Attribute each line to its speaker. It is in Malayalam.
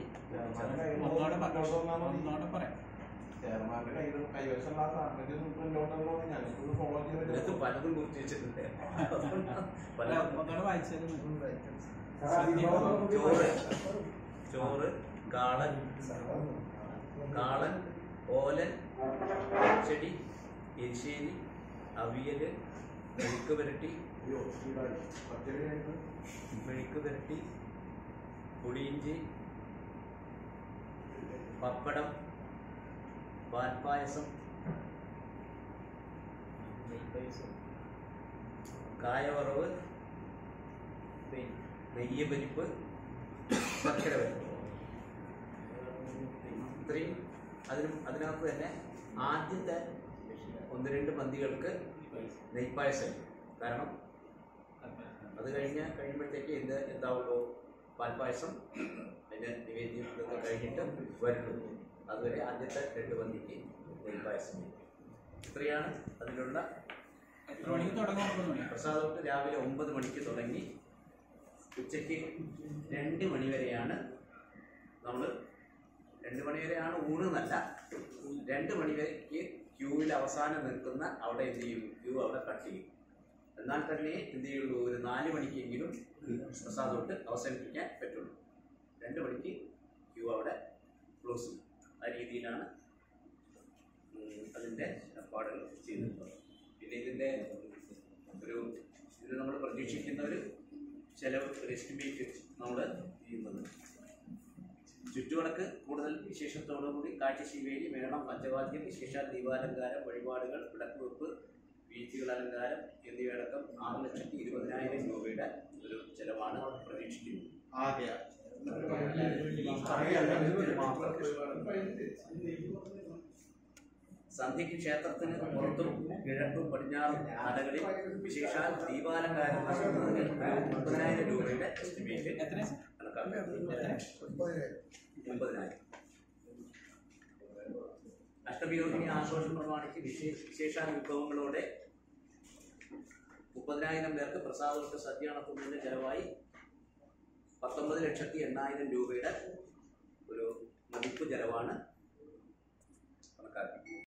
Speaker 1: ഒന്നോടെ പറയാം ഒന്നോടെ പറയാം
Speaker 2: ചെയർമാന്റെ കയ്യിൽ കൈവശമുള്ള ആ സാധനത്തിൽ പ്രിന്റൗട്ടുകളോ ഞങ്ങൾക്ക് ഫോളോ ചെയ്ത്
Speaker 3: ഇതിനകത്ത് പലതും കുറിച്ച് വെച്ചിട്ടുണ്ട്
Speaker 1: അല്ല,
Speaker 3: പല
Speaker 1: ഒന്നോടെ വായിച്ചാലും
Speaker 3: ചോറ് ചോറ് കാളൻ കാളൻ ഓലൻ ചെടി എരിശ്ശേരി അവിയല് മെഴുക്ക് പുരട്ടി
Speaker 2: അയ്യോ ഈടായി പച്ചരി കഴിഞ്ഞ്
Speaker 3: മെഴുക്ക് പുരട്ടി പുളിയിഞ്ചി പപ്പടം പാൽപ്പായസം കായവറവ് നെയ്യ് പരിപ്പ് ശർക്കര പരിപ്പ് ഇത്രയും അതിനും അതിനകത്ത് തന്നെ ആദ്യത്തെ ഒന്ന് രണ്ട് മന്തികൾക്ക് നെയ്പ്പായസം കാരണം അത് കഴിഞ്ഞ് കഴിയുമ്പോഴത്തേക്ക് എന്ത് എന്താവുള്ളൂ പാൽപ്പായസം അതിൻ്റെ നിവേദ്യം ഇതൊക്കെ കഴിഞ്ഞിട്ട് വരുള്ളൂ അതുവരെ ആദ്യത്തെ രണ്ട് മന്തിക്ക് നെയ്പ്പായസം ഇത്രയാണ് അതിലുള്ള
Speaker 1: എത്ര മണിക്ക് തുടങ്ങും ഒമ്പത് മണി
Speaker 3: പ്രസാദോട്ട് രാവിലെ ഒമ്പത് മണിക്ക് തുടങ്ങി ഉച്ചയ്ക്ക് രണ്ട് മണി വരെയാണ് നമ്മൾ രണ്ട് മണി വരെയാണ് ഊണെന്നല്ല രണ്ട് മണി വരയ്ക്ക് ക്യൂവിൽ അവസാനം നിൽക്കുന്ന അവിടെ എന്ത് ചെയ്യും ക്യൂ അവിടെ കട്ട് ചെയ്യും എന്നാൽ തന്നെ എന്ത് ചെയ്യുള്ളൂ ഒരു നാല് മണിക്കെങ്കിലും പ്രസാദോട്ട് അവസാനിപ്പിക്കാൻ പറ്റുള്ളൂ രണ്ട് മണിക്ക് ക്യൂ അവിടെ ക്ലോസ് ചെയ്യും ആ രീതിയിലാണ് ഉം, അതിൻ്റെ ഏർപ്പാടുകൾ ചെയ്തിട്ടുള്ളത് പിന്നെ ഇതിൻ്റെ ഒരു ഇത് നമ്മൾ പ്രതീക്ഷിക്കുന്ന ഒരു ചെലവ് ഒരു എസ്റ്റിമേറ്റ് നമ്മൾ ചെയ്യുന്നത് ചുറ്റുവടക്ക് കൂടുതൽ വിശേഷത്തോടുകൂടി കാഴ്ചശീവേലി മേളം പഞ്ചവാദ്യം വിശേഷാൽ ദീപാലങ്കാരം വഴിപാടുകൾ വിളക്കുവെപ്പ് വീഴ്ചകൾ അലങ്കാരം എന്നിവയടക്കം ആറ് ലക്ഷത്തി ഇരുപതിനായിരം രൂപയുടെ ഒരു ചെലവാണ് പ്രതീക്ഷിക്കുന്നത്
Speaker 2: ആകെ
Speaker 3: സന്ധ്യയ്ക്ക് ക്ഷേത്രത്തിന് പുറത്തും കിഴക്കും പടിഞ്ഞാറും നടകളിൽ വിശേഷാൽ ദീപാലങ്കാരം നടത്തുന്നതിന് ഒരു മുപ്പതിനായിരം രൂപയുടെ എസ്റ്റിമേറ്റ്
Speaker 1: എത്ര?
Speaker 3: കണക്കാക്കുന്നത് മുപ്പതിനായിരം അഷ്ടമിയോഹിനി ആഘോഷം പ്രമാണിച്ച് വിശേ വിശേഷാൽ വിഭവങ്ങളോടെ മുപ്പതിനായിരം പേർക്ക് പ്രസാദോട്ട് സദ്യ നടത്തുന്നതിന് ചെലവായി പത്തൊമ്പത് ലക്ഷത്തി എണ്ണായിരം രൂപയുടെ ഒരു മതിപ്പ് ചെലവാണ് കണക്കാക്കുന്നത്